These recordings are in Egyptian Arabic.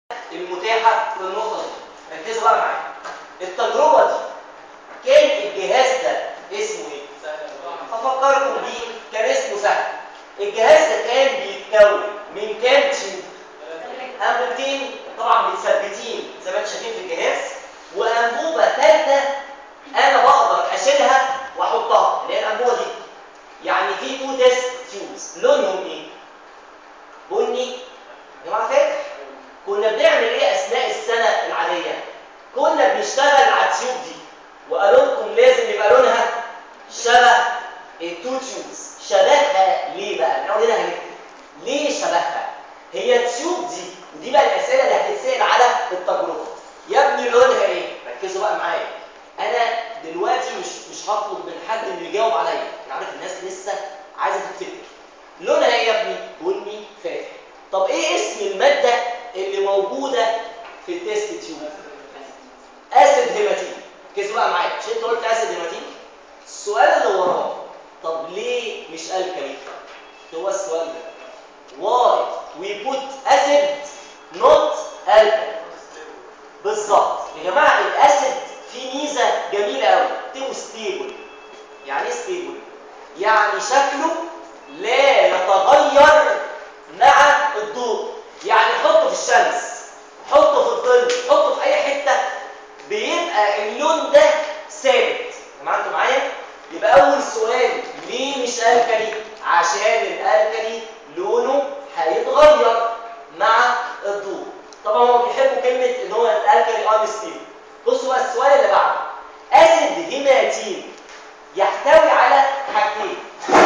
المتاحه في النقطه دي ركزوا بقى معايا التجربه دي كان الجهاز ده اسمه ايه هفكركم بيه كان اسمه سهل الجهاز ده كان بيتكون من كام تيوب انبوبتين طبعا متثبتين زي ما انتم شايفين في الجهاز وانبوبه ثالثه انا بقدر اشيلها واحطها اللي هي الانبوبه دي يعني في تو تيست تيوبس لونهم ايه بني يا جماعه فاكر كنا بنعمل ايه اثناء السنه العاديه كنا بنشتغل على التيوب دي وقالوا لكم لازم يبقى لونها شبه التو تيوبس شبهها ليه بقى من اول هنا هنكتب ليه شبهها هي التيوب دي ودي بقى الاسئله اللي هتتسال على التجربه يا ابني لونها ايه ركزوا بقى معايا انا دلوقتي مش مش هطلب من حد انه يجاوب عليا انا عارف الناس لسه عايزه تفتكر لونها ايه يا ابني بني فاتح طب ايه اسم الماده اللي موجوده في التيست تيوب اسيد هيماتين ركزوا بقى معايا مش انت قلت اسيد هيماتين السؤال اللي وراه طب ليه مش الكالي هو السؤال ده why we put acid not alkaline بالظبط يا جماعه الاسيد فيه ميزه جميله قوي تبقوا ستيبل يعني ايه ستيبل يعني شكله لا يتغير مع الضوء يعني حطه في الشمس حطه في الظل حطه في اي حته بيبقى اللون ده ثابت يا جماعه انتوا معايا يبقى اول سؤال ليه مش الكالي عشان الالكالي لونه هيتغير مع الضوء طبعا هم بيحبوا كلمه ان هو الالكالي انستيبل بصوا بقى السؤال اللي بعده اسيد هيماتين يحتوي على حاجتين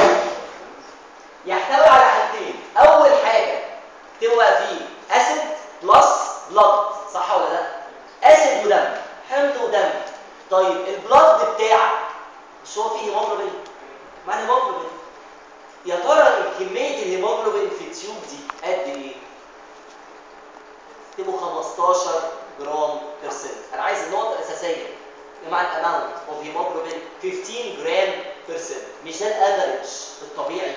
يحتوي على حاجتين اول حاجه تبقى فيه اسيد بلس بلاد صح ولا لا اسيد ودم حمض ودم طيب البلاد بتاعك مش هو فيه هيموجلوبين ما هيموجلوبين يا ترى كميه الهيموجلوبين في التيوب دي قد ايه تبقوا 15 جرام بيرسنت انا عايز النقطه الاساسيه يا جماعه الاماونت اوف هيموجلوبين 15 جرام بيرسنت مش ده الافريج الطبيعي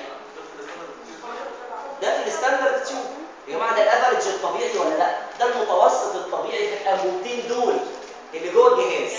ده في الستاندرد تيوب يا جماعه ده الافريج الطبيعي ولا لا ده المتوسط الطبيعي في الانبوبتين دول اللي جوه الجهاز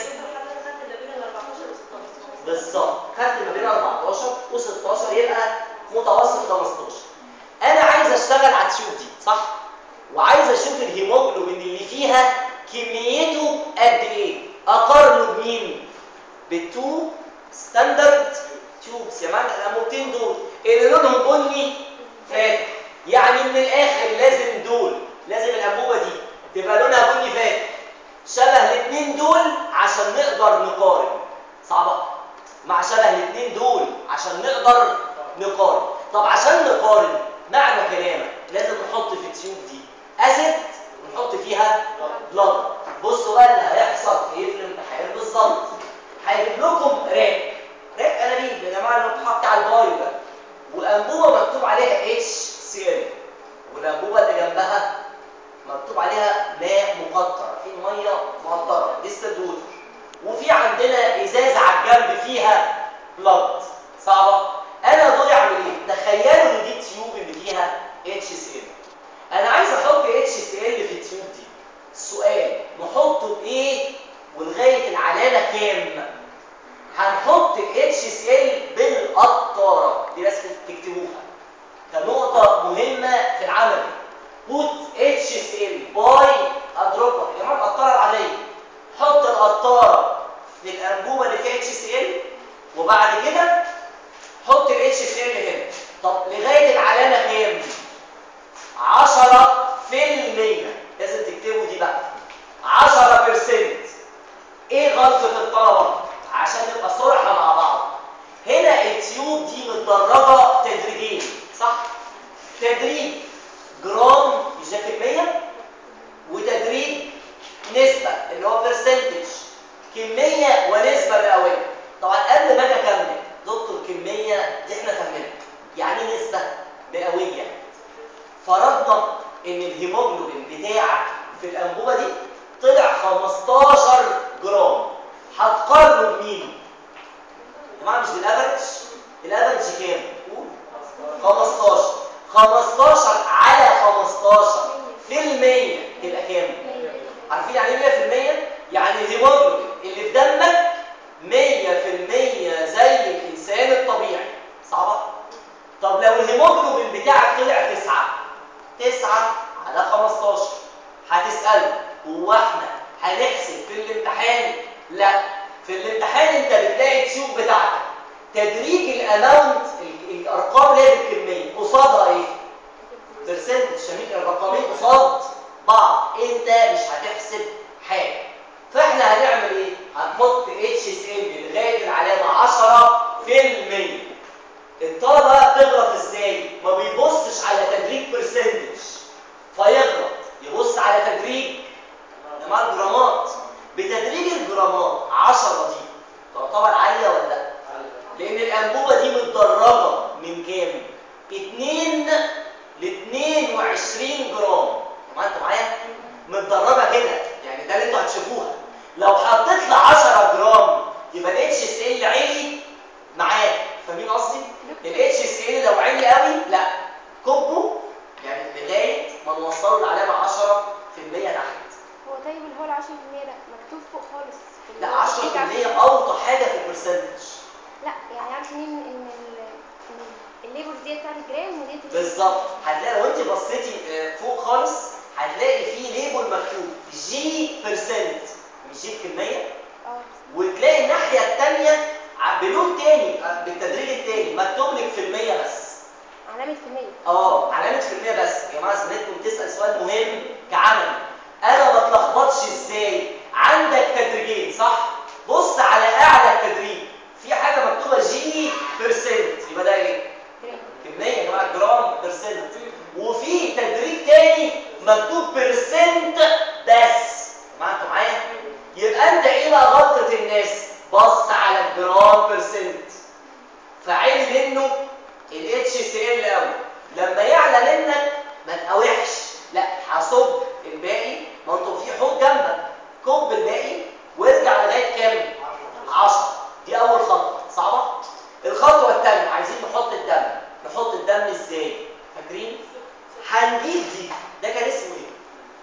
بالظبط خدت ما بين 14 و16 يبقى متوسط 15 انا عايز اشتغل على التيوب دي صح وعايز اشوف الهيموجلوبين اللي فيها كميته قد ايه اقارنه بمين بالتو ستاندرد تيوبس يا جماعه الانبوبتين دول اللي لونهم بني فاتح يعني من الاخر لازم دول لازم الانبوبه دي تبقى لونها بني فاتح شبه الاثنين دول عشان نقدر نقارن صعبه مع شبه الاثنين دول عشان نقدر نقارن طب عشان نقارن معنى كلامك لازم نحط في التيوب دي اسيد ونحط فيها بلاد بصوا بقى اللي هيحصل ايه في الامتحان بالظبط هيجيب لكم راك راك انابيب يا جماعه اللي بتحط على البايو ده وانبوبه مكتوب عليها اتش سي ال والانبوبه اللي جنبها مكتوب عليها ماء مقطر في ميه مقطره ديستلد ووتر وفي عندنا ازازه على الجنب فيها بلاد صعبه انا دوري اعمل ايه تخيلوا ان دي التيوب اللي فيها اتش سي ال انا عايز احط اتش سي ال في التيوب دي السؤال نحطه بايه ولغايه العلامه كام هنحط الاتش سي ال بالقطاره دي لازم تكتبوها كنقطه مهمه في العمل put اتش سي ال باي ادروبر يا جماعه القطاره العاديه حط القطاره في الانبوبه اللي فيها اتش سي ال وبعد كده حط الاتش سي ال هنا طب لغايه العلامه كام 10% لازم تكتبوا دي بقى 10% ايه غلطه الطلبه عشان نبقى صرحه مع بعض هنا التيوب دي متدرجه تدريجين صح تدريج جرام يشكل كميه وتدريج نسبه اللي هو برسنتج كميه ونسبه مئويه طبعا قبل ما اجي اكمل دكتور كميه دي احنا فاهمينها يعني ايه نسبه مئويه فرضنا ان الهيموجلوبين بتاعك في الانبوبه دي طلع 15 جرام هتقارنه بمين يا جماعه مش بالافرج الافرج كام قول 15 15 على 15 في المية تبقى كام عارفين يعني ايه 100% يعني الهيموجلوبين اللي في دمك 100% زي الانسان الطبيعي صعبه طب لو الهيموجلوبين بتاعك طلع 9 9 على 15 هتساله هو احنا هنحسب في الامتحان لا في الامتحان انت بتلاقي التيوب بتاعتك تدريج الاماونت الارقام اللي هي بالكميه قصادها ايه برسنتج شميل الرقمين قصاد بعض انت مش هتحسب حاجه فاحنا هنعمل ايه هنحط اتش اس ال لغايه العلامه 10% الطلبه بتغلط ازاي ما بيبصش على تدريج برسنتج فيغلط يبص على تدريج جماعه الجرامات بتدريج الجرامات 10 دي تعتبر عاليه ولا لا لان الانبوبه دي متدرجه من كام 2 ل 22 جرام طبعا انتوا معايا متدرجه كده يعني ده اللي انتوا هتشوفوها لو حطيت لي 10 جرام يبقى الاتش اس ال عالي معاك فاهمين قصدي الاتش اس ال لو عالي قوي لا كبه يعني لغايه ما نوصله لعلامه 10% تحت هو طيب اللي هو ال 10% ده مكتوب فوق خالص في لا اللي هو 10% اوطى حاجه في البرسنتج لا يعني عارف مين ان ال إن الليبل دي بتاعت الجرام ودي بتاعت بالظبط هتلاقي لو انت بصيتي آه، فوق خالص هتلاقي فيه ليبل مكتوب جي بيرسنت مش جي بكميه اه وتلاقي الناحيه الثانيه بلون تاني آه، بالتدريج التاني مكتوب لك في المية بس علامة في المية اه علامه في المية بس يا جماعه زميلتكم تسال سؤال مهم كعملي انا ما اتلخبطش ازاي عندك تدريجين صح بص على اعلى التدريج في حاجه مكتوبه جي بيرسنت يبقى ده ايه جرام كمية يا جماعة جرام بيرسنت وفي تدريج تاني مكتوب بيرسنت بس ما انتوا معايا يبقى انت ايه بقى غلطة الناس بص على الجرام بيرسنت فعلي منه الاتش سي ال قوي لما يعلى منك ما تقاوحش لا هصب الباقي ما انتوا في حوض جنبك كب الباقي وارجع لغايه كام 10 دي اول خطوه صعبه الخطوه الثانيه عايزين نحط الدم نحط الدم ازاي فاكرين هنجيب دي ده كان اسمه ايه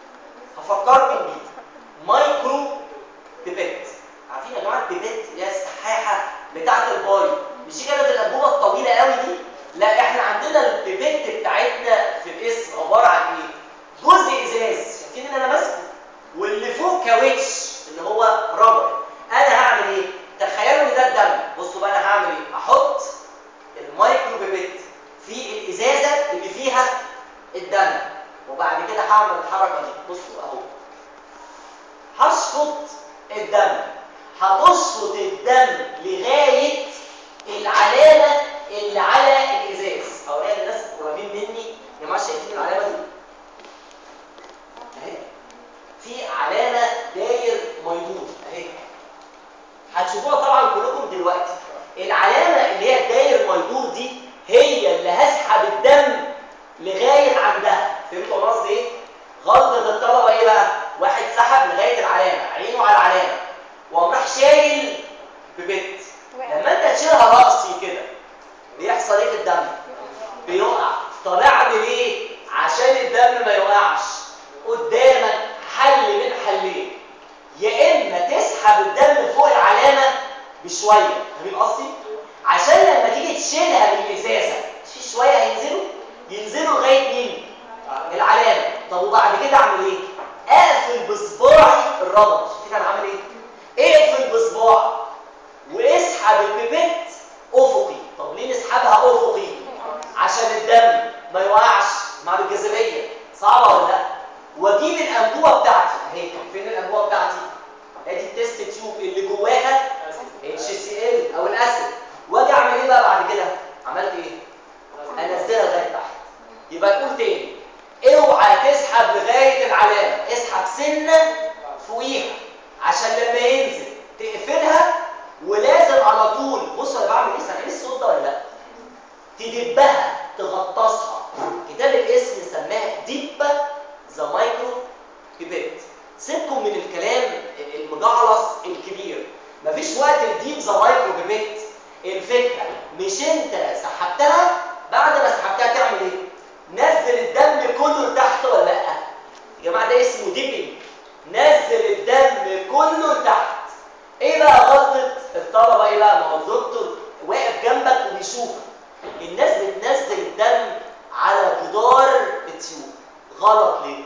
هفكركم بيه مايكرو بيبيت عارفين يا جماعه البيبيت اللي هي السحاحه بتاعه الباي مش دي كانت الانبوبه الطويله قوي دي لا احنا عندنا البيبيت بتاعتنا في الاسم عباره عن ايه جزء ازاز شايفين ان انا ماسكه واللي فوق كاوتش اللي هو رابر انا هعمل ايه تخيلوا ان ده الدم بصوا بقى انا هعمل ايه احط المايكرو بيبيت في الازازه اللي فيها الدم وبعد كده هعمل الحركه دي بصوا اهو هشفط الدم هتشفط الدم لغايه العلامه اللي على الازاز اوريها للناس قريبين مني يا جماعه شايفين العلامه دي اهي في علامه داير ميدور اهي هتشوفوها طبعا كلكم دلوقتي العلامه اللي هي الداير ميدور دي هي اللي هسحب الدم لغايه عندها فهمتوا أنا قصدي ايه غلطه الطلبه ايه بقى واحد سحب لغايه العلامه عينه على العلامه وقام راح شايل ببت لما انت تشيلها راسي كده بيحصل ايه في الدم بيقع طب اعمل ايه عشان الدم ما يوقعش قدامك حل من حلين يا اما تسحب الدم فوق العلامه بشويه فاهمين قصدي عشان لما تيجي تشيلها من الازازه في شويه هينزلوا ينزلوا لغايه مين العلامه طب وبعد كده اعمل ايه اقفل بصباعي الربط شايفين انا عامل ايه اقفل بصباعي واسحب البيبت افقي طب ليه نسحبها افقي عشان الدم ما يوقعش مع الجاذبيه صعبه ولا لا واجيب الانبوبه بتاعتي اهي فين الانبوبه بتاعتي ادي التست تيوب اللي جواها اتش سي ال او الاسيد واجي اعمل ايه بقى بعد كده عملت ايه انزلها لغايه تحت يبقى نقول تاني اوعى تسحب لغايه العلامه اسحب سنه فوقيها عشان لما ينزل تقفلها ولازم على طول بص انا بعمل ايه سامعين الصوت ده ولا لا تدبها تغطسها كتاب الاسم سماها دبه ذا مايكرو بيبيت سيبكم من الكلام المجعلص الكبير مفيش وقت لديب ذا مايكرو بيبيت الفكره مش انت سحبتها بعد ما سحبتها تعمل ايه نزل الدم كله لتحت ولا لا يا جماعه ده اسمه ديبنج نزل الدم كله لتحت ايه بقى غلطه الطلبه ايه بقى ما هو الدكتور واقف جنبك وبيشوفك الناس بتنزل الدم على جدار التيوب غلط ليه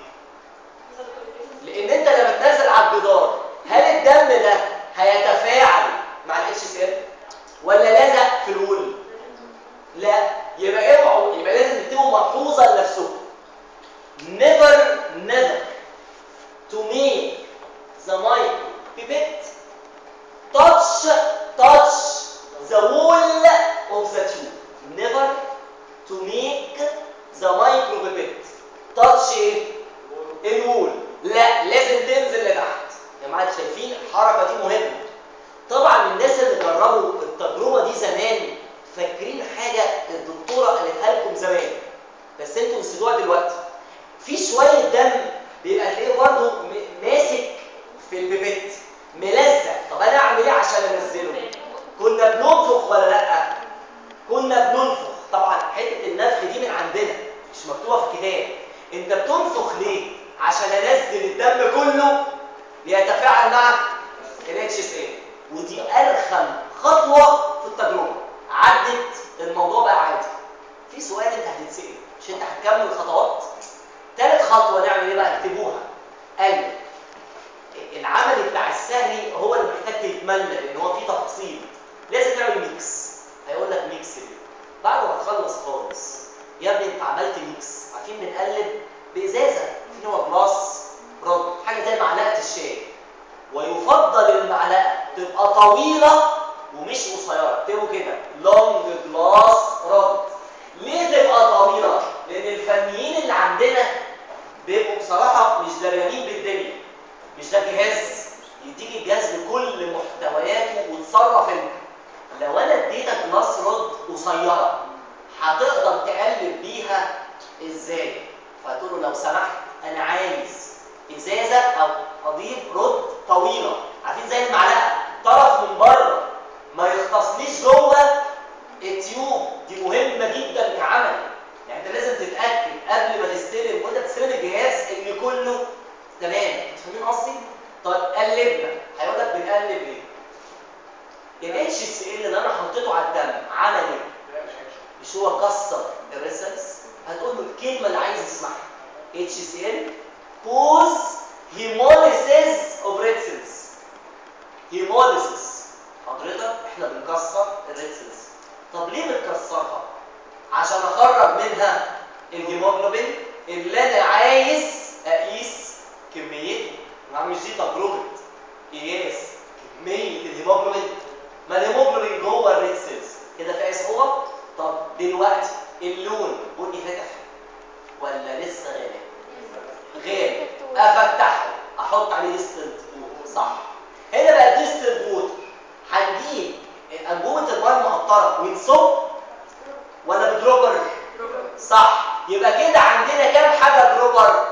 لان انت لما تنزل على الجدار هل الدم ده هيتفاعل مع الاتش سي ال ولا لازق في الول لا يبقى اوعوا يبقى لازم تكتبوا ملحوظه لنفسكم never never to make the micro pipette touch touch the wall of the tube never to make the micro pipette touch ايه الوول لا لازم تنزل لتحت يا جماعه شايفين الحركه دي مهمه طبعا الناس اللي جربوا التجربه دي زمان فاكرين حاجه الدكتوره قالتها لكم زمان بس انتوا نسيتوها دلوقتي في شويه دم بيبقى تلاقيه برضه ماسك في البيبت ملزق طب انا اعمل ايه عشان انزله كنا بننفخ ولا لا كنا بننفخ طبعا حته النفخ دي من عندنا مش مكتوبه في الكتاب انت بتنفخ ليه عشان انزل الدم كله ليتفاعل مع الاتش اس اي ودي ارخم خطوه في التجربه عدت الموضوع بقى عادي في سؤال انت هتتسال مش انت هتكمل الخطوات ثالث خطوه نعمل ايه بقى اكتبوها قال العمل بتاع السهل هو اللي محتاج تتملى لان هو فيه تفاصيل لازم تعمل ميكس هيقول لك ميكس ليه بعد ما تخلص خالص يا ابني انت عملت ميكس عارفين بنقلب بازازه في هو جلاس رد حاجه زي معلقه الشاي ويفضل المعلقه تبقى طويله ومش قصيره اكتبوا كده لونج جلاس رد ليه تبقى طويله لان الفنيين اللي عندنا بيبقوا بصراحه مش دريانين بالدنيا مش ده جهاز يديك الجهاز بكل محتوياته وتصرف انت لو انا اديتك جلاس رد قصيره هتقدر تقلب بيها ازاي فهتقول له لو سمحت انا عايز ازازه او اضيف رد طويله عارفين زي المعلقه طرف من بره ما يختصليش جوه التيوب دي مهمه جدا كعمل يعني انت لازم تتاكد قبل ما تستلم وانت بتستلم الجهاز ان كله تمام فاهمين قصدي طب قلبنا هيقول لك بنقلب ليه الاتش سي ال اللي انا حطيته على الدم عمل ايه مش هو كسر الريسلز هتقول له الكلمه اللي عايز يسمعها اتش سي ال cause hemolysis of red cells hemolysis حضرتك احنا بنكسر الريد سيلز طب ليه بنكسرها عشان اخرج منها الهيموجلوبين اللي انا عايز اقيس كميته ما مش دي تجربه قياس كميه الهيموجلوبين ما الهيموجلوبين جوه الريد سيلز كده في اي صعوبه طب دلوقتي اللون بني فاتح ولا لسه غامق غير افتحه احط عليه ديستنت صح هنا بقى الديستنت ووتر هنجيب انبوبه الميه المقطره ونصب ولا بدروبر صح يبقى كده عندنا كام حاجه دروبر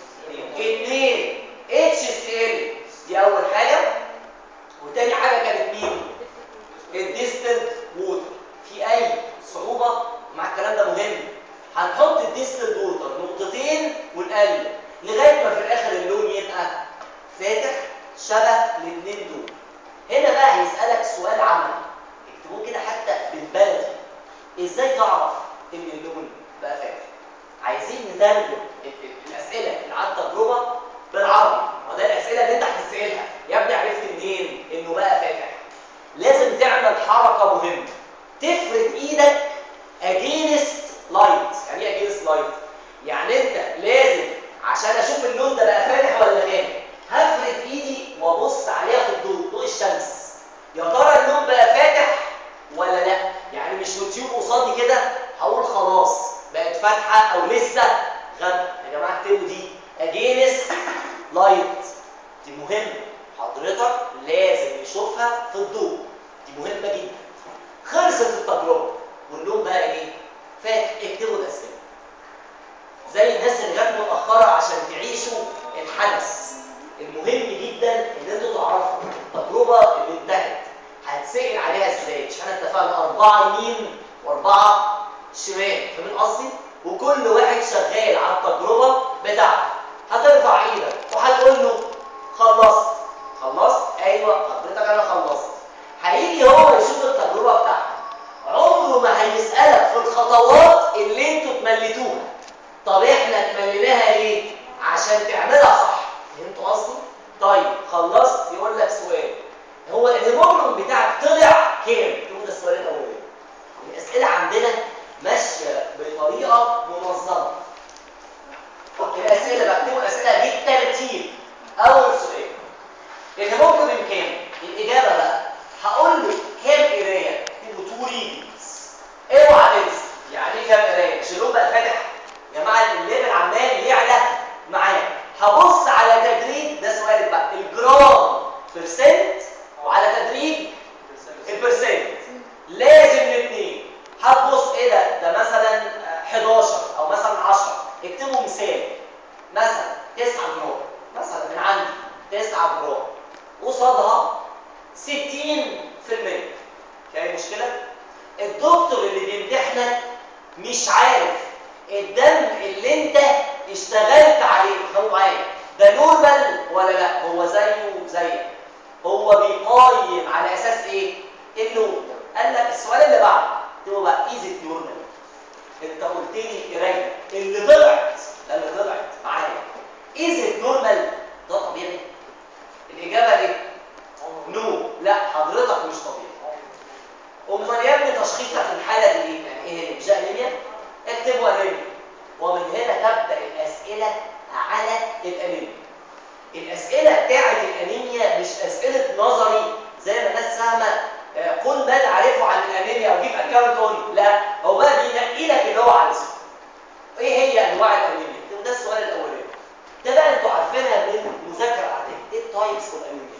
اثنين اتش سي ال دي اول حاجه وتاني حاجه كانت مين الديستنت ووتر في اي صعوبه مع الكلام ده مهم هنحط الديستنت ووتر نقطتين ونقلب لغايه ما في الاخر اللون يبقى فاتح شبه الاثنين دول هنا بقى هيسالك سؤال عملي اكتبوه كده حتى بالبلدي ازاي تعرف ان اللون بقى فاتح عايزين نترجم الاسئله اللي على التجربه بالعربي وده الاسئله اللي انت هتسالها يا ابني عرفت منين انه بقى فاتح لازم تعمل حركه مهمه تفرد ايدك اجينست لايت يعني ايه اجينست لايت يعني انت لازم عشان اشوف اللون ده بقى فاتح ولا غامق هفرد ايدي وابص عليها في الضوء ضوء الشمس يا ترى اللون بقى فاتح ولا لا يعني مش يوتيوب قصادي كده هقول خلاص بقت فاتحه او لسه غامقه يا جماعه اكتبوا دي اجينست لايت دي مهمه حضرتك لازم نشوفها في الضوء دي مهمه جدا خلصت التجربه واللون بقى ايه فاتح اكتبوا الاسئله زي الناس اللي جت متاخره عشان تعيشوا الحدث المهم جدا ان انتوا تعرفوا التجربه اللي انتهت هتسال عليها ازاي مش احنا اتفقنا اربعه يمين واربعه شمال فاهمين قصدي وكل واحد شغال على التجربه بتاعته هترفع ايدك وهتقول له خلصت خلصت ايوه حضرتك انا خلصت هيجي هو يشوف التجربه بتاعتك عمره ما هيسالك في الخطوات اللي انتوا تمليتوها طب احنا تمليناها ليه عشان تعملها صح فهمتوا قصدي طيب خلصت يقول لك سؤال هو الهيموجلوبين بتاعك طلع كام تقول ده السؤال الاولاني الاسئله عندنا ماشيه بطريقه منظمه الاسئله بكتب الاسئله بالترتيب اول سؤال الهيموجلوبين كام الاجابه بقى هقول له كام قرايه تبقوا تو ريدنجز اوعى تنسى يعني ايه كام قرايه شيلوه بقى فاتح يا جماعه الليفل عمال يعلى معايا هبص على تدريج ده سؤالك بقى الجرام بيرسنت وعلى تدريج البرسنت لازم الاثنين هتبص ايه ده ده مثلا آه، 11 او مثلا 10 اكتبوا مثال مثلا 9 جرام مثلا من عندي 9 جرام قصادها 60% في مشكله الدكتور اللي بيمتحنك مش عارف الدم اللي انت اشتغلت عليه هو معايا ده نورمال ولا لا هو زيه زيك هو بيقيم على اساس ايه اللون قال لك السؤال اللي بعده هو بقى ايز ات نورمال انت قلت لي قرايه اللي طلعت ده اللي طلعت معايا ايز ات نورمال ده طبيعي الاجابه ايه نو لا حضرتك مش طبيعي امال يا ابني تشخيصك في الحاله دي ايه يعني ايه اللي مش انيميا اكتبوا انيميا ومن هنا تبدا الاسئله على الانيميا الاسئله بتاعه الانيميا مش اسئله نظري زي ما الناس فاهمه آه، قل ما تعرفه عن الانيميا او جيب اكونت قول لا هو بقى بينقي لك اللي هو عايزه ايه هي انواع الانيميا ده السؤال الاولاني ده بقى انتوا عارفينها من مذاكره عاديه ايه التايبس اوف انيميا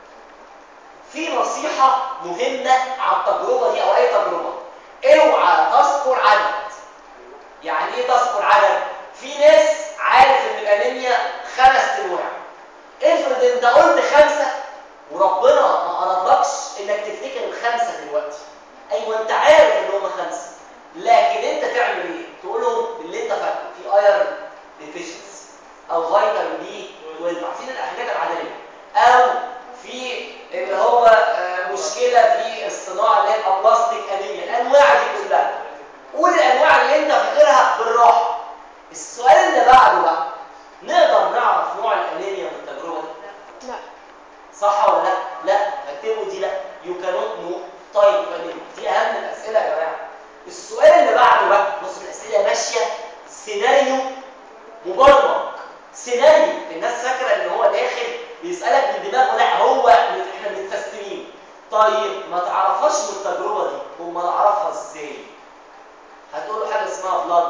في نصيحة مهمة على التجربة دي أو أي تجربة اوعى تذكر عدد يعني إيه تذكر عدد؟ في ناس عارف إن الأنيميا خمس أنواع افرض أنت قلت خمسة وربنا ما أرادلكش إنك تفتكر الخمسة دلوقتي أيوه أنت عارف إن هم خمسة لكن أنت تعمل إيه؟ تقول لهم اللي أنت فاكره في ايرن ديفيشنسي أو فيتامين بي 12 عارفين الحاجات العادية أو في اللي هو آه، مشكلة في الصناعة اللي هي الابلاستيك انيميا الانواع دي كلها قول الانواع اللي انت فاكرها بالراحة السؤال اللي بعده بقى نقدر نعرف نوع الانيميا من التجربة دي لا صح ولا لا لا اكتبوا دي لا يو كانوت نو طيب انيميا دي اهم الاسئلة يا جماعة السؤال اللي بعده بقى بص الاسئلة ماشية سيناريو مبرمج سيناريو الناس فاكره ان هو داخل بيسالك من دماغه لا هو احنا متسيستمين طيب ما تعرفهاش من التجربه دي امال اعرفها ازاي هتقول له حاجه اسمها بلاد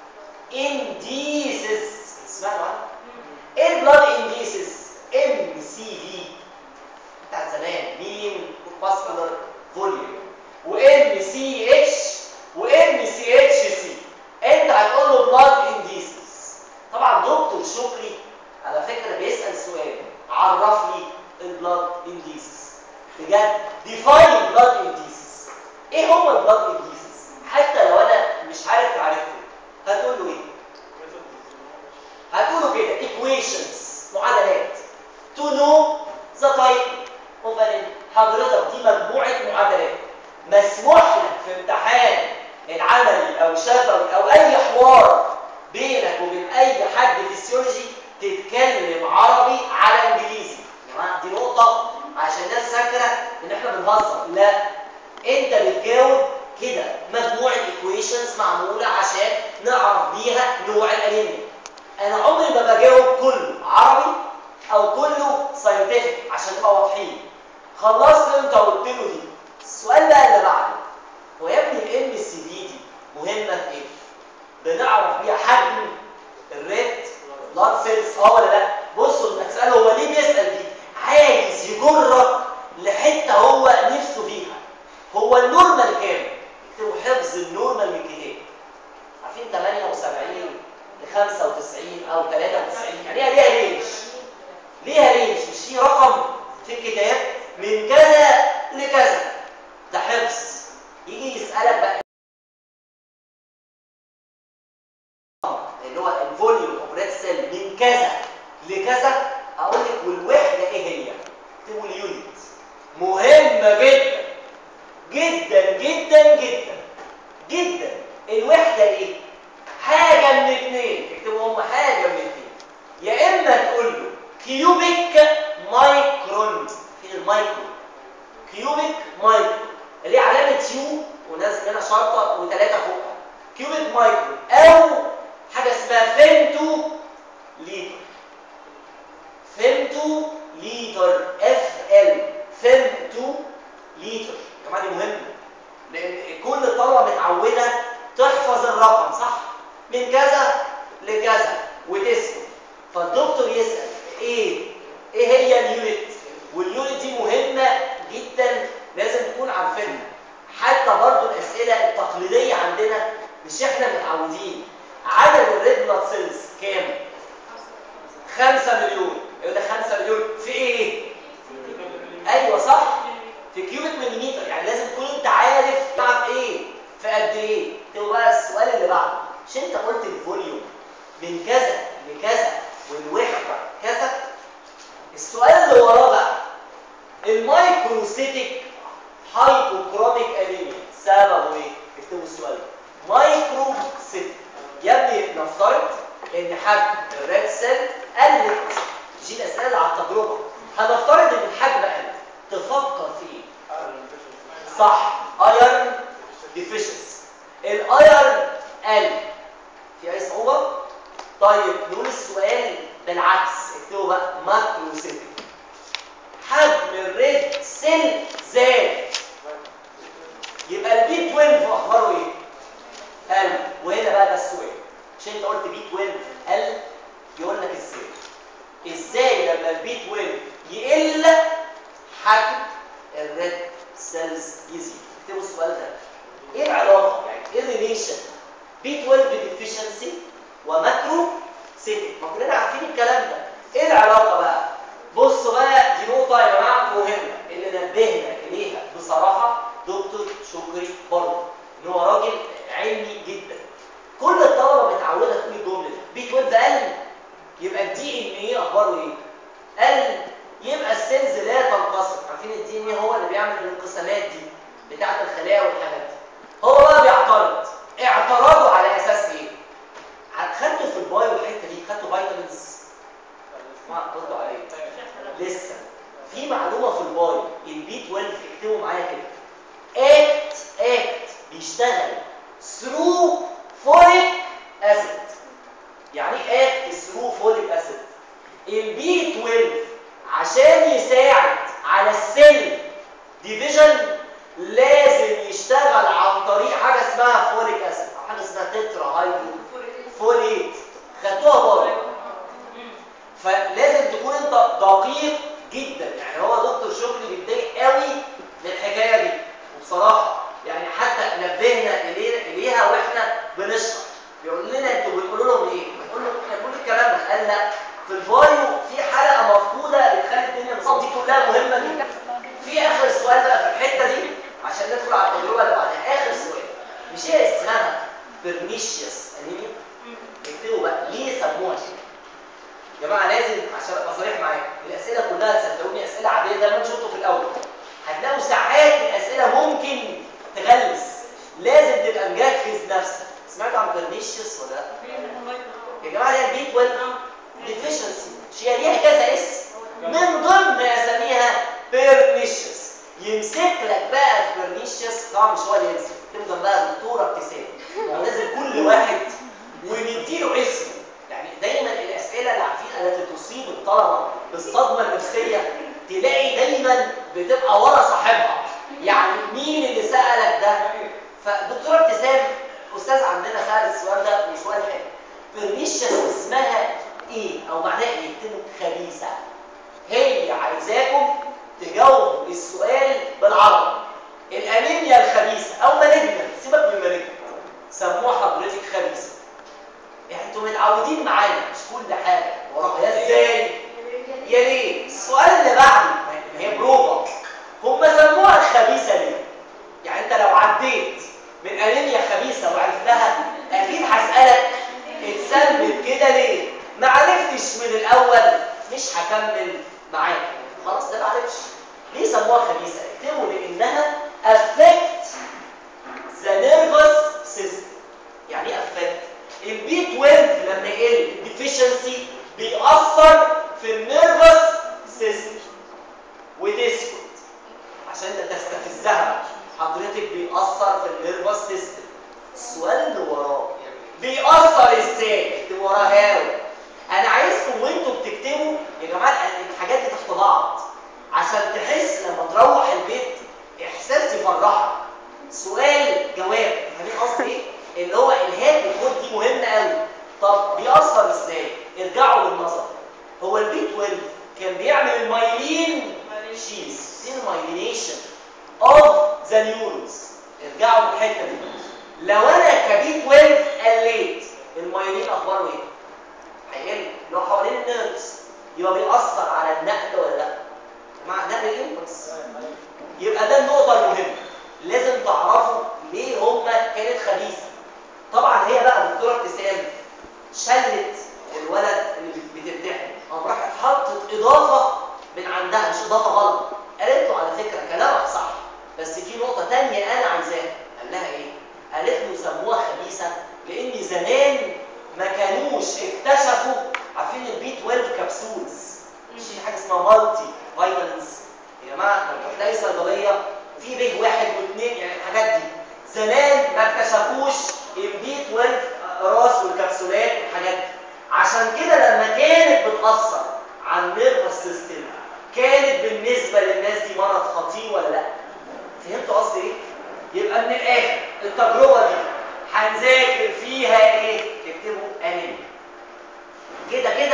انديسز اسمعوا عنها ايه البلاد انديسز ام سي في بتاع زمان مين ماسكولار فوليوم وام سي اتش وام سي اتش سي انت هتقول له بلاد انديسز طبعا دكتور شكري على فكره بيسال سؤال عرف لي البلاد انديسز بجد ديفاين بلاد انديسز ايه هو البلاد انديسز حتى لو انا مش عارف تعرفه هتقول له ايه هتقولوا كده equations معادلات to know the type of an حضرتك دي مجموعة معادلات مسموح لك في امتحان العملي او شفوي او اي حوار بينك وبين اي حد فيسيولوجي تتكلم عربي على انجليزي يا جماعه دي نقطة عشان الناس فاكرة ان احنا بنهزر لا انت بتجاوب كده مجموعة equations معمولة عشان نعرف بيها نوع الانيميا انا عمري ما بجاوب كله عربي او كله ساينتفك عشان نبقى واضحين خلصت انت قلت له دي السؤال بقى اللي بعده هو يا ابني الام سي دي دي مهمه في ايه بنعرف بيها حجم الريد بلاد سيلز اه ولا لا بصوا انك تساله هو ليه بيسال دي عايز يجرك لحته هو نفسه فيها هو النورمال كام اكتبوا حفظ النورمال من الكتاب عارفين 78 ل 95 او 93 يعني هي ليها رينج ليها رينج مش في رقم في الكتاب من كذا هقول لك والوحده ايه هي اكتبوا اليونت مهمه جدا جدا جدا جدا جدا الوحده ايه حاجه من اثنين اكتبوا هم حاجه من اثنين يا اما تقول له كيوبيك مايكرون فين المايكرون كيوبيك مايكرون اللي هي علامه يو وناس هنا شرطه وثلاثه فوقها كيوبيك مايكرون او حاجه اسمها فيمتو ليتر فيمتو ليتر اف ال فيمتو ليتر يا جماعه دي مهمه لان كل الطلبه متعوده تحفظ الرقم صح من كذا لكذا وتسمع فالدكتور يسال ايه ايه هي اليونت واليونت دي مهمه جدا لازم تكون عارفينها حتى برضو الاسئله التقليديه عندنا مش احنا متعودين عدد الريد بلاد سيلز كام 5 مليون يقول لك 5 مليون في ايه ايوه صح في كيوبيك مليمتر يعني لازم تكون انت عارف تعرف ايه في قد ايه تبقى بقى السؤال اللي بعده مش انت قلت الفوليوم من كذا لكذا والوحده كذا السؤال اللي وراه بقى المايكروسيتيك هايبوكروميك انيميا سببه ايه اكتبوا السؤال مايكروسيتيك يا ابني نفترض ان حجم الريد سيل قلت دي الاسئله اللي على التجربه هنفترض ان الحجم قل تفكر في ايه صح ايرن ديفيشنسي الايرن قل في اي صعوبه طيب نقول السؤال بالعكس اكتبوا بقى ماكروسيتيك حجم الريد سيل زاد يبقى البي 12 اخباره ايه قل وهنا بقى ده السؤال مش انت قلت بي 12 قل يقول لك ازاي ازاي لما البي 12 يقل حجم الريد سيلز يزيد اكتبوا السؤال ده ايه العلاقه يعني ايه الريليشن بي 12 ديفيشنسي وماكرو سيتيك ما كلنا عارفين الكلام ده ايه العلاقه بقى بصوا بقى دي نقطه يا جماعه مهمه اللي نبهنا اليها بصراحه دكتور شكري برضه ان هو راجل علمي جدا كل الطلبه متعوده تقول الجمله دي بي 12 قل يبقى الدي ان ايه اخباره ايه قل يبقى السيلز لا تنقسم عارفين الدي ان ايه هو اللي بيعمل الانقسامات دي بتاعه الخلايا والحاجات دي هو بقى بيعترض اعتراضه على اساس ايه خدتوا في البايو الحته دي خدتوا فيتامينز ما ردوا عليه لسه في معلومه في البايو البي 12 اكتبوا معايا كده اكت اكت بيشتغل ثرو فوليك اسيد يعني ايه اكت ثرو فوليك اسيد البي 12 عشان يساعد على السيل ديفيجن لازم يشتغل عن طريق حاجه اسمها فوليك اسيد او حاجه اسمها تترا هايدرو فوليت خدتوها برضه فلازم تكون انت دقيق جدا يعني هو دكتور شكري بيتضايق قوي من الحكايه دي وبصراحه يعني حتى نبهنا إلينا اليها واحنا بنشرح بيقول لنا انتوا بتقولوا لهم ايه؟ بنقول له احنا بنقول الكلام ده قال لا في البايو في حلقه مفقوده بتخلي الدنيا مصاب دي كلها مهمه جدا في اخر سؤال بقى في الحته دي عشان ندخل على التجربه اللي بعدها اخر سؤال مش هي اسمها بيرنيشيوس انيميا اكتبوا بقى ليه سموها كده يا جماعه لازم عشان ابقى صريح معاكم الاسئله كلها صدقوني اسئله عاديه زي ما انتم شفتوا في الاول هتلاقوا ساعات الاسئله ممكن تغلس لازم تبقى مجهز نفسك سمعتوا عن بيرنيشيوس ولا لا يا جماعه هي البيت ويل ديفيشنسي هي ليها كذا اسم من ضمن اساميها بيرنيشيوس يمسك لك بقى في بيرنيشيوس طبعا مش هو اللي يمسك تفضل بقى دكتوره ابتسام ولازم كل واحد ونديله اسمه يعني دايما الاسئله اللي عارفين التي تصيب الطلبه بالصدمه النفسيه تلاقي دايما بتبقى ورا صاحبها يعني مين اللي سالك ده فدكتوره ابتسام استاذ عندنا سال السؤال ده وسؤال حلو بيرنيشيوس اسمها ايه او معناها ايه كلمه خبيثه هي عايزاكم تجاوبوا السؤال بالعربي الانيميا الخبيثه او مالجنت سيبك من مالجنت سموها حضرتك خبيثه يعني انتوا متعودين معانا مش كل حاجه وراها يا ازاي يا ليه السؤال اللي بعده ما هي بروفا هم سموها خبيثه ليه يعني انت لو عديت من انيميا خبيثه وعرفتها اكيد هسالك اتسمت كده ليه ما عرفتش من الاول مش هكمل معاك خلاص ده معرفش ليه سموها خبيثه اكتبوا لانها affect the nervous system يعني ايه affect البي 12 لما يقل الديفيشنسي بيأثر في النيرفس سيستم وتسكت عشان انت تستفزها حضرتك بيأثر في النيرفس سيستم السؤال اللي وراه بيأثر ازاي؟ اكتبوا وراه هاو انا عايزكم وانتوا بتكتبوا يا جماعه الحاجات دي تحت بعض عشان تحس لما تروح البيت احساس يفرحك سؤال جواب فاهمين قصدي ايه؟ اللي هو الهات الكود دي مهمه قوي طب بيأثر ازاي؟ ارجعوا للنظر هو البي 12 كان بيعمل المايلين شيز فين المايلينيشن اوف ذا نيورونز ارجعوا للحته دي لو انا كبي 12 قليت المايلين اخباره ايه؟ هيقل لو حوالين النيرفز يبقى بيأثر على النقل ولا لا؟ مع نقل الانبوتس يبقى ده النقطة المهمة لازم تعرفوا ليه هما كانت خبيثة طبعا هي بقى الدكتورة ابتسام شلت الولد اللي بتمتحن قام راحت حطت اضافة من عندها مش اضافة غلط قالت له على فكرة كلامك صح بس في نقطة تانية انا عايزاها قال لها ايه؟ قالت له سموها خبيثة لان زمان ما كانوش اكتشفوا عارفين البي 12 كبسولز مش في حاجه اسمها مالتي فيتامينز يا جماعه لما تلاقي صيدليه في بيه واحد واثنين يعني الحاجات دي زمان ما اكتشفوش البي 12 راس والكبسولات والحاجات دي عشان كده لما كانت بتاثر على النيرفس سيستم كانت بالنسبه للناس دي مرض خطير ولا لا فهمتوا قصدي ايه يبقى من الاخر التجربه دي هنذاكر فيها ايه تكتبوا انيميا كده كده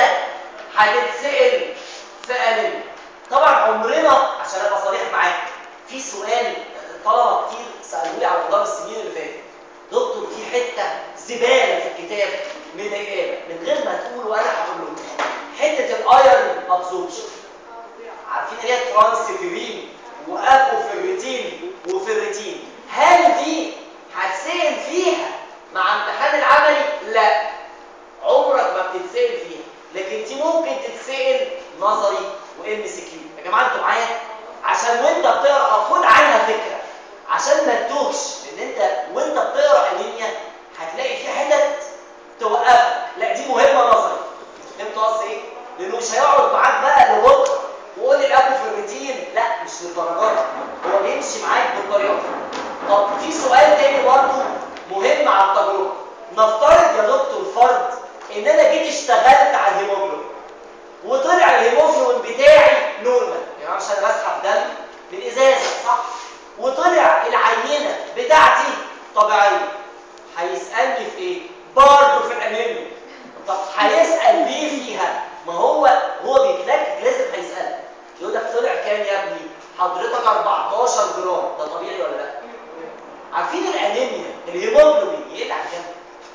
هتتسال في انيميا طبعا عمرنا عشان ابقى صريح معاك في سؤال طلبه كتير سالوني على مدار السنين اللي فاتت دكتور في حته زباله في الكتاب مضايقانا من غير ما تقول وانا هقول له حته الايرون ابزوربشن عارفين اللي هي ترانسفيرين واكوفيريتين وفيريتين هل دي هتسال فيها مع امتحان العملي لا عمرك ما بتتسال فيها لكن دي ممكن تتسال نظري وام سي كيو يا جماعه انتوا معايا عشان وانت بتقرا خد عنها فكره عشان ما تتوهش ان انت وانت بتقرا انيميا هتلاقي في حتت توقفك لا دي مهمه نظري فهمت قصدي ايه لانه مش هيقعد معاك بقى لبكره وقول لي الاكوفيريتين لا مش للدرجات هو بيمشي معاك بالطريقه دي طب في سؤال تاني برضه مهم على التجربه نفترض يا دكتور فرض ان انا جيت اشتغلت على الهيموجلوبين وطلع الهيموجلوبين بتاعي نورمال يعني مش انا بسحب دم من ازازه صح وطلع العينه بتاعتي طبيعيه هيسالني في ايه برضه في الانيميا طب هيسال ليه فيها ما هو هو بيتلكك لازم هيسالك يقول لك طلع كام يا ابني حضرتك 14 جرام ده طبيعي ولا لا عارفين الانيميا الهيموجلوبين يقل عن كام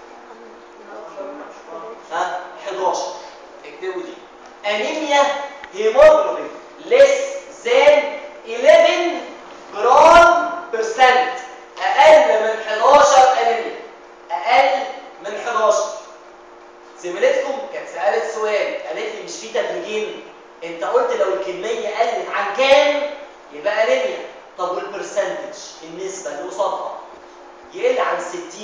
ها 11 اكتبوا دي انيميا هيموجلوبين less than 11 جرام برسنت اقل من 11 انيميا اقل من 11 زميلتكم كانت سالت سؤال قالت لي مش في تدريجين انت قلت لو الكميه قلت عن كام يبقى انيميا طب والبرسنتج النسبه اللي قصادها يقل عن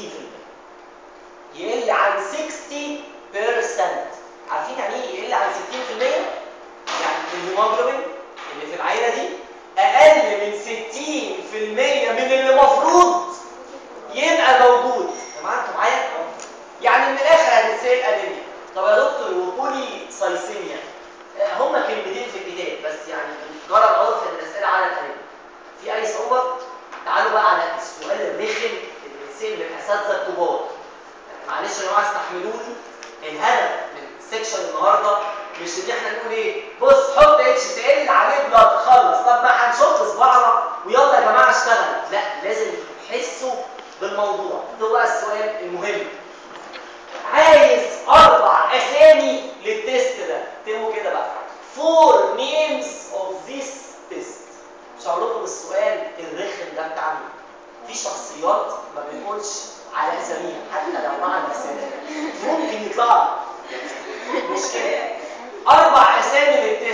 60% يقل عن 60% عارفين يعني ايه يقل عن 60% يعني الهيموجلوبين اللي في العينه دي اقل من 60% من اللي المفروض يبقى موجود يا جماعه انتوا معايا يعني من الاخر هنتسال انيميا طب يا دكتور وبولي سايسيميا هما كلمتين في الكتاب بس يعني جرى العرف ان الاسئله على الانيميا في اي صعوبه تعالوا بقى على السؤال الرخم اللي بيتسال من الاساتذه الكبار معلش يا جماعه استحملوني الهدف من سيكشن النهارده مش ان احنا نقول ايه بص حط اتش تي ال عليه بلاد خلص طب ما هنشق صباعنا ويلا يا جماعه اشتغل لا لازم تحسوا بالموضوع ده بقى السؤال المهم عايز اربع اسامي للتيست ده اكتبوا كده بقى فور نيمز اوف ذيس تيست مش هقول لكم السؤال الرخم ده بتاع مين في شخصيات ما بنقولش على اساميها حتى لو مع نفسنا ممكن يطلع مش كده اربع اسامي للتيست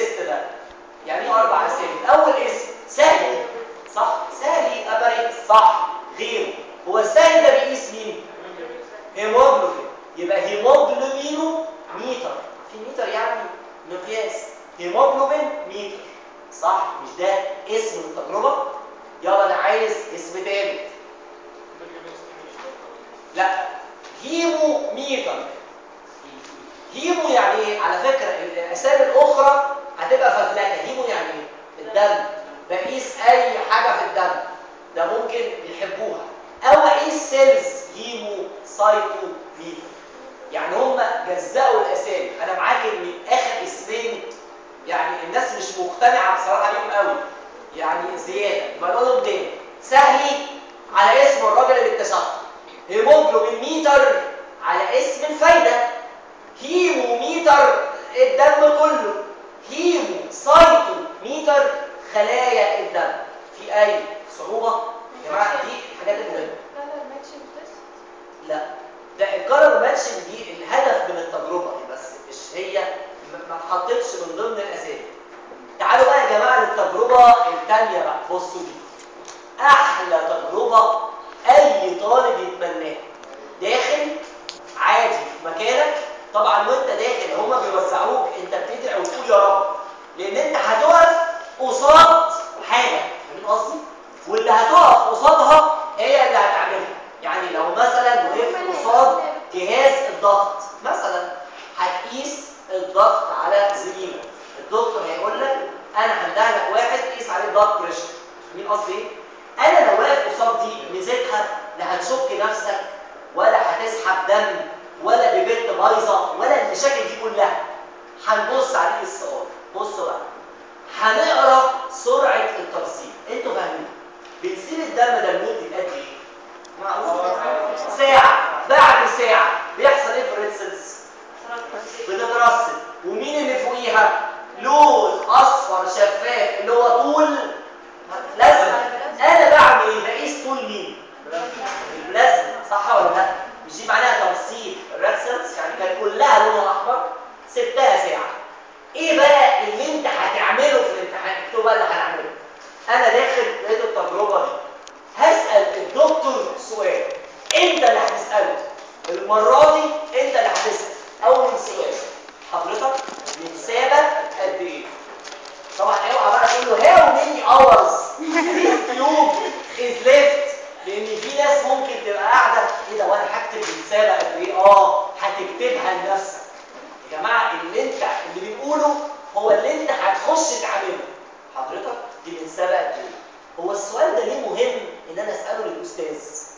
المقياس هيموجلوبين ميتر صح مش ده اسم التجربه يلا انا عايز اسم تاني لا هيمو ميتر هيمو يعني ايه على فكره الاسامي الاخرى هتبقى فزلكه هيمو يعني ايه الدم بقيس اي حاجه في الدم ده ممكن يحبوها او اقيس سيلز هيمو سايتو ميتر يعني هم جزأوا الاسامي انا معاك ان اخر اسمين يعني الناس مش مقتنعه بصراحه بيهم قوي يعني زياده بقولهم تاني سهلي على اسم الراجل اللي اكتشفه هيموجلوبين ميتر على اسم الفايده هيمو ميتر الدم كله هيمو سايتو ميتر خلايا الدم في اي صعوبه يا جماعه دي الحاجات المهمه لا لا ماتشنج تيست لا ده الكارر ماتشنج دي الهدف من التجربه دي بس مش هي ما ما اتحطتش من ضمن الاسامي تعالوا بقى يا جماعه للتجربه الثانيه بقى بصوا دي احلى تجربه اي طالب يتمناها داخل عادي في مكانك طبعا وانت داخل هما بيوزعوك انت بتدعي وتقول يا رب لان انت هتقف قصاد حاجه فاهمين قصدي واللي هتقف قصادها هي اللي هتعملها يعني لو مثلا وقفت قصاد جهاز الضغط مثلا هتقيس الضغط على زميلك الدكتور هيقول لك انا هندهلك لك واحد تقيس عليه الضغط بريشر مين قصدي ايه انا لو واقف قصاد دي ميزتها لا هتشك نفسك ولا هتسحب دم ولا ببنت بايظه ولا المشاكل دي كلها هنبص عليه السؤال بصوا بقى هنقرا سرعه الترسيب انتوا فاهمين بنسيب الدم ده لمده قد ايه معقول ساعه بعد ساعه بيحصل ايه في الريد سيلز بتترسب ومين اللي فوقيها لون اصفر شفاف اللي هو طول لازم انا بعمل ايه بقيس طول مين البلازما صح ولا لا مش دي معناها ترسيب الريد سيلز يعني كان كلها لونها احمر سبتها ساعه ايه بقى اللي انت هتعمله في الامتحان اكتبوا بقى اللي هنعمله انا داخل لقيت التجربه دي هسال الدكتور سؤال انت اللي هتساله المره دي انت اللي هتسال اول سؤال حضرتك بتسابق قد ايه طبعا اوعى بقى تقول له هاو ماني اورز this tube is left لان في ناس ممكن تبقى قاعده ايه ده وانا هكتب بتسابق قد ايه اه هتكتبها لنفسك يا جماعه اللي انت اللي بنقوله هو اللي انت هتخش تعمله حضرتك دي بتسابق قد ايه هو السؤال ده ليه مهم ان انا اساله للاستاذ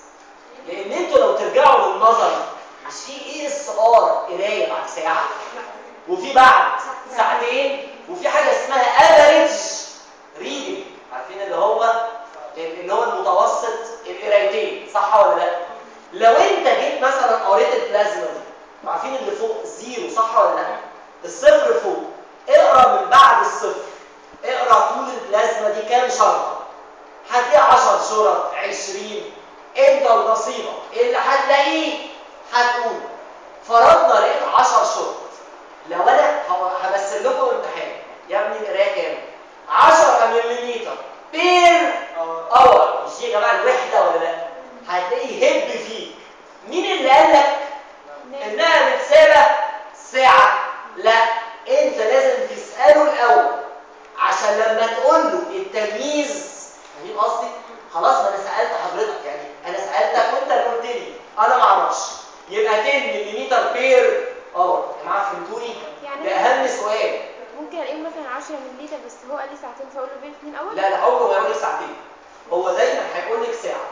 لان انتوا لو ترجعوا للنظر مش في ايه السؤال قرايه بعد ساعه وفي بعد ساعتين وفي حاجه اسمها افريج ريدنج عارفين اللي هو اللي هو المتوسط القرايتين صح ولا لا لو انت جيت مثلا قريت البلازما دي عارفين اللي فوق زيرو صح ولا لا الصفر فوق اقرا من بعد الصفر اقرا طول البلازما دي كام شرطه هتلاقي 10 شرط 20 انت ونصيبك اللي هتلاقيه هتقول فرضنا لقيت 10 شرط لو انا همثل لكم امتحان يا ابني القرايه كام 10 ملم بير اور مش دي يا جماعه الوحده ولا لا هتلاقيه هب فيك مين اللي قال لك انها متسابه ساعه لا انت لازم تساله الاول عشان لما تقول له التمييز فاهمين قصدي خلاص ما انا سالت حضرتك يعني انا سالتك وانت اللي قلت لي انا ما اعرفش يبقى 10 ملم بير اور يا جماعه فهمتوني يعني ده اهم سؤال ممكن الاقيه مثلا 10 مللي بس هو قال لي ساعتين فاقول له بين الاثنين اول لا لا عمره ما يقول لك ساعتين هو دايما هيقول لك ساعه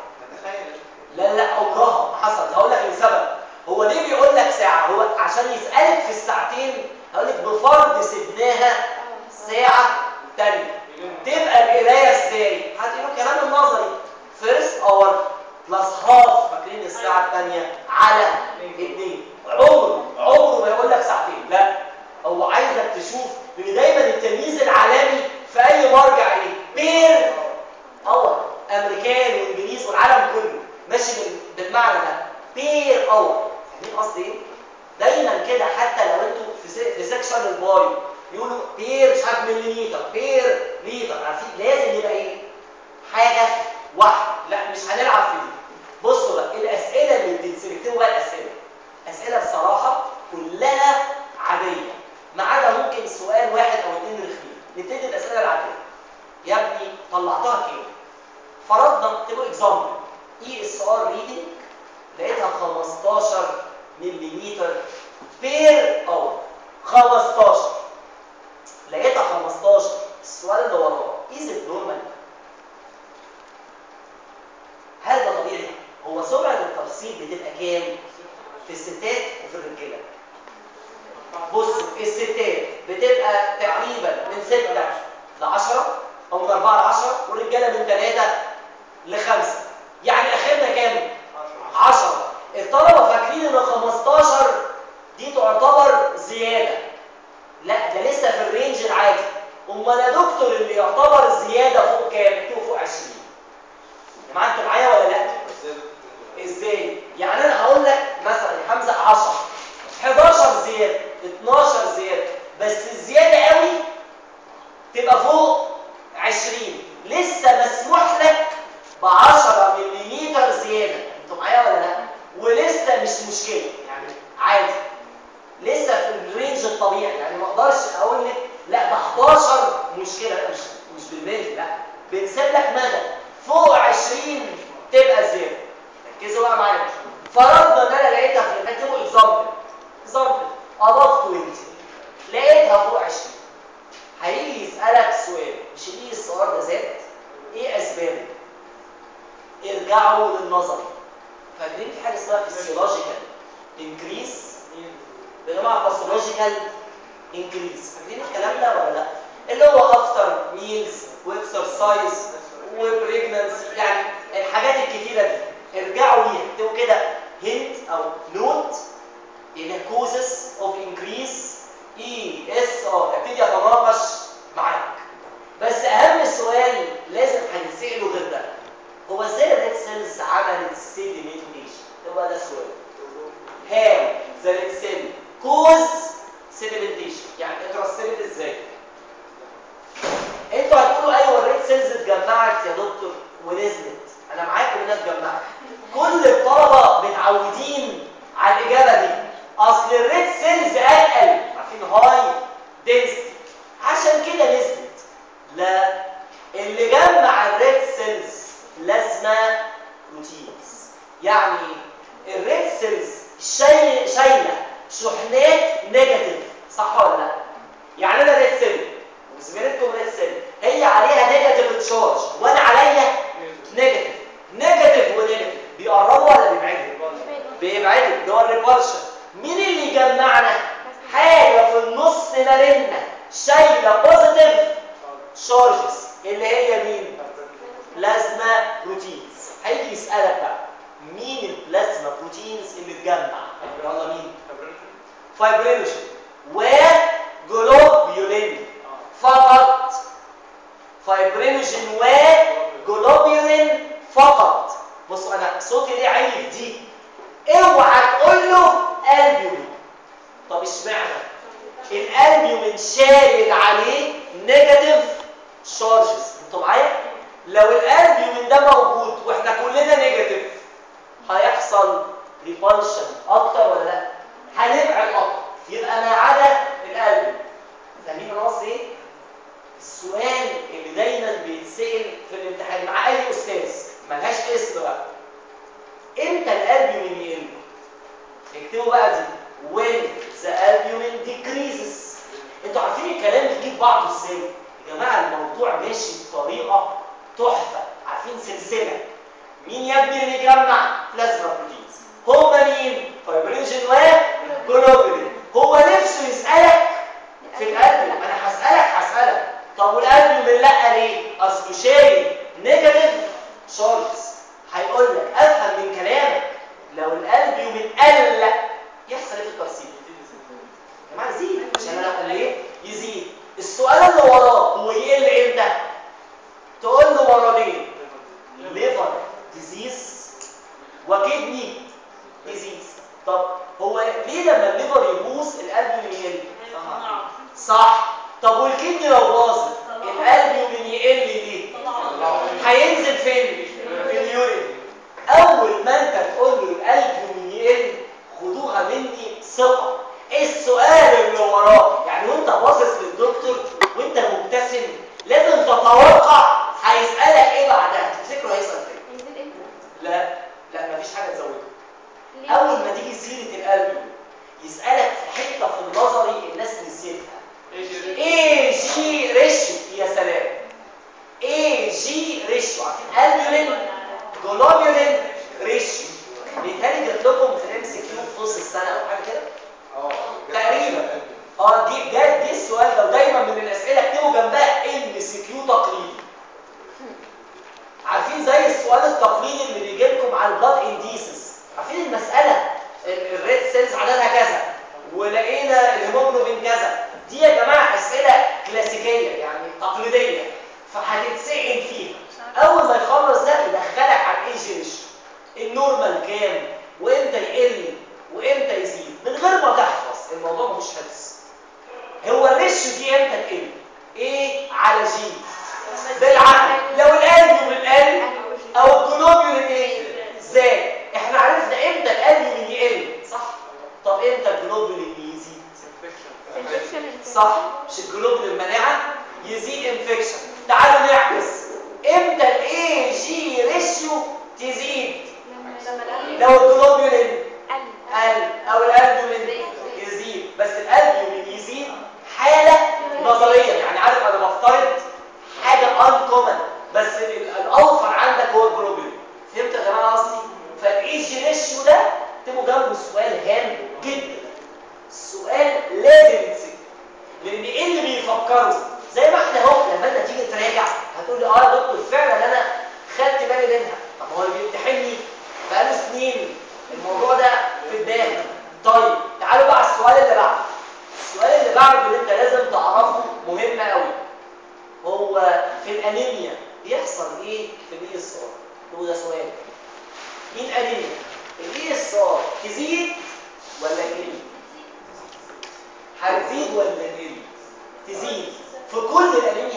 لا لا عمرها ما حصل هقول لك لسبب هو ليه بيقول لك ساعه هو عشان يسالك في الساعتين هقول لك بفرض سيبناها اه ساعه تانية تبقى القرايه ازاي هتقولوا الكلام النظري فيرست اور بلس هاف فاكرين الساعه الثانيه على اثنين عمره عمره ما يقول لك ساعتين لا هو عايزك تشوف ان دايما التمييز العالمي في اي مرجع ايه بير اور امريكان وانجليز والعالم كله ماشي بال- بالمعنى ده بير اور فاهمين قصدي ايه دايما كده حتى لو انتوا في سي- في سكشن الباي يقولوا بير مش عارف مليمتر بير ليتر عارفين لازم يبقى ايه حاجه واحده لا مش هنلعب في دي بصوا بقى الاسئله اللي بتنسال اكتبوا بقى الاسئله اسئله بصراحه كلها عاديه ما عدا ممكن سؤال واحد او اثنين رخمين نبتدي الاسئله العاديه يا ابني طلعتها كام فرضنا اكتبوا اكزامبل اي اس ار ريدنج لقيتها 15 ملم بير اور 15 لقيتها 15 السؤال اللي وراه از ات نورمال هل ده طبيعي هو سرعه الترسيب بتبقى كام في الستات وفي الرجاله بص الستات بتبقى تقريبا من 6 ل 10 او من 4 ل 10 والرجاله من 3 ل 5 يعني اخرنا كام 10 الطلبه فاكرين ان 15 دي تعتبر زياده لا ده لسه في الرينج العادي امال يا دكتور اللي يعتبر زياده فوق كام اكتبوا فوق 20 يا جماعه انتوا معايا ولا لا ازاي يعني انا هقول لك مثلا يا حمزه 10 11 زياده 12 زياده بس الزياده قوي تبقى فوق 20 لسه مسموح لك ب 10 ملم زياده انتوا معايا ولا لا ولسه مش مشكله يعني عادي لسه في الرينج الطبيعي يعني ما اقدرش اقول لك لا ده 11 مشكله لا مش مش بالملي لا بنسيب لك مدى فوق 20 تبقى زياده ركزوا بقى معايا فرضنا ان انا لقيتها في هتبقوا اكزامبل اكزامبل above 20 لقيتها فوق 20 هيجي يسالك سؤال مش ايه السؤال ده زاد ايه اسبابه ارجعوا للنظري فاكرين في حاجه اسمها فيسيولوجيكال انكريس يا جماعه باثولوجيكال انكريس فاكرين الكلام ده ولا لا اللي هو افتر ميلز واكسرسايز وبريجننسي يعني الحاجات الكتيره دي ارجعوا ليها اكتبوا كده هنت او نوت الى كوزس اوف انكريس اي اس ار ابتدي اتناقش معاك بس اهم سؤال لازم هنساله غير ده هو ازاي الريد سيلز عملت سيديمنتيشن هو ده السؤال هاو ذا ريد سيل كوز سيديمنتيشن يعني اترسبت ازاي انتوا هتقولوا ايوه الريد سيلز اتجمعت يا دكتور ونزلت انا معاكم انها اتجمعت كل الطلبه متعودين على الاجابه دي اصل الريد سيلز اتقل عارفين هاي دنسيتي عشان كده نزلت لا اللي جمع الريد سيلز لازمه بروتينز يعني الريد سيلز شاي شايله شحنات نيجاتيف صح ولا لا يعني انا ريد سيل وزميلتكم ريد سيل هي عليها نيجاتيف تشارج وانا عليا نيجاتيف نيجاتيف ونيجاتيف بيقربوا ولا بيبعدوا بيبعدوا اللي هو الريبارشن مين اللي جمعنا حاجه في النص ما بيننا شايله بوزيتيف شارجز اللي هي مين بلازما بروتينز هيجي يسالك بقى مين البلازما بروتينز اللي اتجمع يلا مين فايبرينوجين وجلوبيولين فقط فايبرينوجين وجلوبيولين فقط بصوا انا صوتي ليه عالي في دي اوعى تقول له البيومين طب اشمعنى الالبيومين شايل عليه نيجاتيف شارجز انتوا معايا لو الالبيومين ده موجود واحنا كلنا نيجاتيف هيحصل ريبالشن اكتر ولا لا هنبعد اكتر يبقى ما عدا الالبيومين فاهمين انا قصدي ايه السؤال اللي دايما بيتسال في الامتحان مع اي استاذ ملهاش اسم بقى امتى الالبيومين يقل اكتبوا بقى دي when the albumin decreases انتوا عارفين الكلام بيجيب بعضه ازاي يا جماعه الموضوع ماشي بطريقه تحفه عارفين سلسله مين يا ابني اللي يجمع بلازما بروتينز هما مين فايبرينجين وجلوبولين هو نفسه يسالك في الالبيوم انا هسالك هسالك طب والالبيوم لا ليه اصله شايل نيجاتيف شارجز هيقول لك افهم من كلامك لو الالبيوم قل يحصل ايه في الترسيب يا جماعه يزيد عشان انا اقول ايه يزيد السؤال اللي وراه هو يقل امتى تقول له مرضين ليفر ديزيز وكدني ديزيز طب هو ليه لما الليفر يبوظ القلب يقل صح طب والكدني لو باظت القلب يقل ليه هينزل فين في سيلز عددها كذا ولقينا الهيموجلوبين كذا دي يا جماعه اسئله كلاسيكيه يعني تقليديه فهتتسال فيها اول ما يخلص ده يدخلك على الايج ريشيو النورمال كام وامتى يقل وامتى يزيد من غير ما تحفظ الموضوع مفيش حفظ هو الريشيو دي امتى تقل ايه على جي بالعقل لو الاليوم قل او الجلوبيولين ايه ازاي احنا عرفنا امتى الاليوم يقل صح طب امتى الجلوبيولين يزيد صح مش الجلوبين المناعه يزيد انفكشن تعالوا نعكس امتى الاي جي ريشيو تزيد لو الجلوبين قل او الالبومين يزيد بس الالبومين يزيد حاله نظريه يعني عارف انا بفترض حاجه ان كومن بس ال- الاوفر عندك هو الجلوبين فهمت يا جماعه قصدي فالاي جي ريشيو ده اكتبوا جنبه سؤال هام جدا السؤال لازم يتسال لان ايه اللي بيفكروا زي ما احنا اهو لما انت تيجي تراجع هتقول لي اه يا دكتور فعلا انا خدت بالي منها طب هو اللي بيمتحني بقاله سنين الموضوع ده في دماغي طيب تعالوا بقى على السؤال اللي بعده السؤال اللي بعده اللي انت لازم تعرفه مهم قوي هو في الانيميا بيحصل ايه في الاي اس ار هو ده سؤال مين انيميا الاي اس ار تزيد ولا تقل هتزيد ولا تقل تزيد في كل الانيميا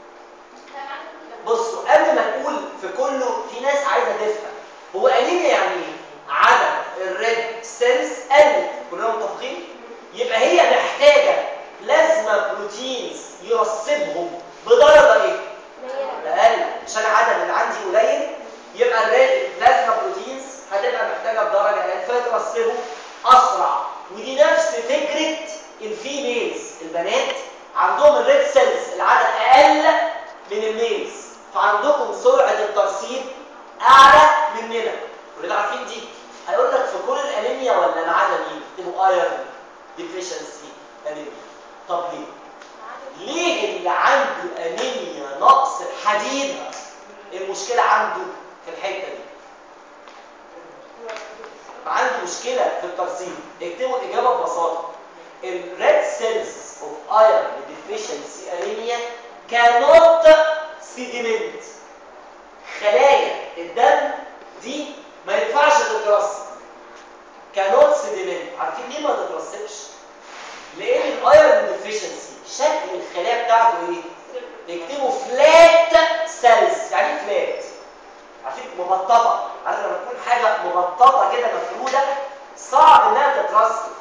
بصوا قبل ما نقول في كله في ناس عايزه تفهم هو انيميا يعني ايه عدد الريد سيلز قلت كلنا متفقين يبقى هي محتاجه بلازما بروتينز يرسبهم بدرجه ايه اقل عشان العدد اللي عندي قليل يبقى الريد بلازما بروتينز هتبقى محتاجه بدرجه اقل فترسبه اسرع ودي نفس فكره الفيميلز البنات عندهم الريد سيلز العدد اقل من الميلز فعندكم سرعه الترسيب اعلى مننا كلنا عارفين دي هيقول لك في كل الانيميا ولا ما عدا مين تبقوا ايرون ديفيشنسي انيميا طب ليه ليه اللي عنده انيميا نقص الحديد المشكله عنده في الحته دي عنده مشكله في الترسيب اكتبوا الاجابه ببساطه الريد سيلز اوف ايرون ديفيشنسي انيميا cannot sediment خلايا الدم دي ما ينفعش تترسب cannot sediment عارفين ليه ما تترسبش لان الايرون ديفيشنسي شكل الخلايا بتاعته ايه يكتبوا فلات سيلز يعني ايه فلات عارفين مبططه عارف لما تكون حاجه مبططه كده مفروده صعب انها تترسب